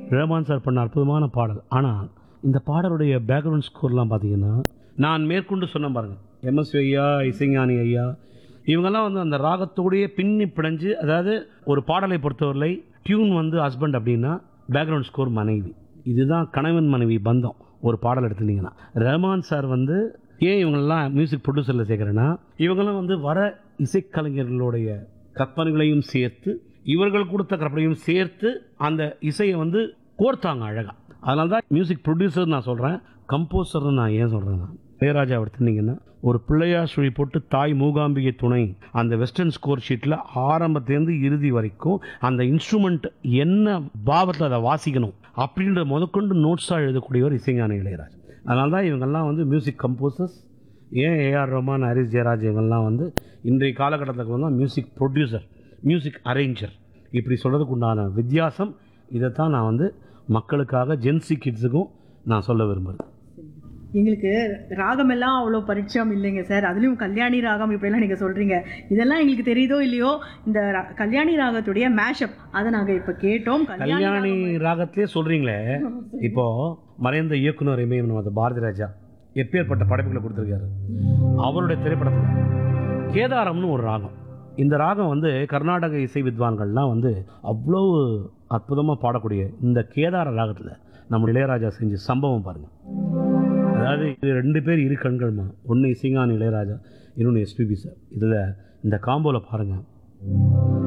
Rahman sir பண்ண அற்புதமான பாடல் ஆனால் இந்த பாடலுடைய பேக்ரவுண்ட் ஸ்கோர்லாம் பார்த்தீங்கன்னா நான் மேற்கொண்டு சொன்ன பாருங்க எம்எஸ் ஐயா இசைஞானி ஐயா இவங்கெல்லாம் வந்து அந்த ராகத்தோடையே பின்னி பிணைஞ்சு அதாவது ஒரு பாடலை பொறுத்தவரை டியூன் வந்து ஹஸ்பண்ட் அப்படின்னா பேக்ரவுண்ட் ஸ்கோர் மனைவி இதுதான் கணவன் மனைவி பந்தம் ஒரு பாடல் எடுத்துட்டீங்கன்னா ரஹ்மான் சார் வந்து ஏன் இவங்கெல்லாம் மியூசிக் ப்ரொடியூசரில் சேர்க்குறேன்னா இவங்கெல்லாம் வந்து வர இசைக்கலைஞர்களுடைய கற்பனைகளையும் சேர்த்து இவர்கள் கொடுத்த கற்பனையும் சேர்த்து அந்த இசையை வந்து கோர்த்தாங்க அழகாக அதனால தான் மியூசிக் ப்ரொடியூசர் நான் சொல்கிறேன் கம்போசர்னு நான் ஏன் சொல்கிறேன்னா இளையராஜா எடுத்துனீங்கன்னா ஒரு பிள்ளையார் சுழி போட்டு தாய் மூகாம்பிகை துணை அந்த வெஸ்டர்ன் ஸ்கோர் ஷீட்டில் ஆரம்பத்துலேருந்து இறுதி வரைக்கும் அந்த இன்ஸ்ட்ருமெண்ட் என்ன பாவத்தில் அதை வாசிக்கணும் அப்படின்ற முதற்கொண்டு நோட்ஸாக எழுதக்கூடியவர் இசைஞான இளையராஜா அதனால தான் இவங்கெல்லாம் வந்து மியூசிக் கம்போசர்ஸ் ஏன் ஏஆர் ரஹ்மான் ஹரிஸ் ஜெயராஜ் இவங்கெல்லாம் வந்து இன்றைய காலகட்டத்துக்கு வந்து மியூசிக் ப்ரொடியூசர் மியூசிக் அரேஞ்சர் இப்படி சொல்கிறதுக்கு உண்டான வித்தியாசம் இதைத்தான் நான் வந்து மக்களுக்காக ஜென்சி கிட்ஸுக்கும் நான் சொல்ல விரும்புகிறேன் எங்களுக்கு ராகமெல்லாம் அவ்வளோ பரிச்சயம் இல்லைங்க சார் அதுலேயும் கல்யாணி ராகம் இப்படிலாம் நீங்கள் சொல்கிறீங்க இதெல்லாம் எங்களுக்கு தெரியுதோ இல்லையோ இந்த ரா- கல்யாணி ராகத்துடைய மேஷப் அதை நாங்கள் இப்போ கேட்டோம் கல்யாணி ராகம் ராகத்திலே சொல்கிறீங்களே இப்போ மறைந்த இயக்குனர் இமயம் நமது பாரதி ராஜா எப்பேற்பட்ட படைப்புகளை கொடுத்துருக்காரு அவருடைய திரைப்படத்தில் கேதாரம்னு ஒரு ராகம் இந்த ராகம் வந்து கர்நாடக இசை வித்வான்கள்லாம் வந்து அவ்வளோ அற்புதமாக பாடக்கூடிய இந்த கேதார ராகத்தில் நம்ம இளையராஜா செஞ்ச சம்பவம் பாருங்கள் அதாவது இது ரெண்டு பேர் இரு கண்கள்மா ஒன்று இசைஞான இளையராஜா இன்னொன்று எஸ்பிபி சார் இதில் இந்த காம்போவில் பாருங்கள்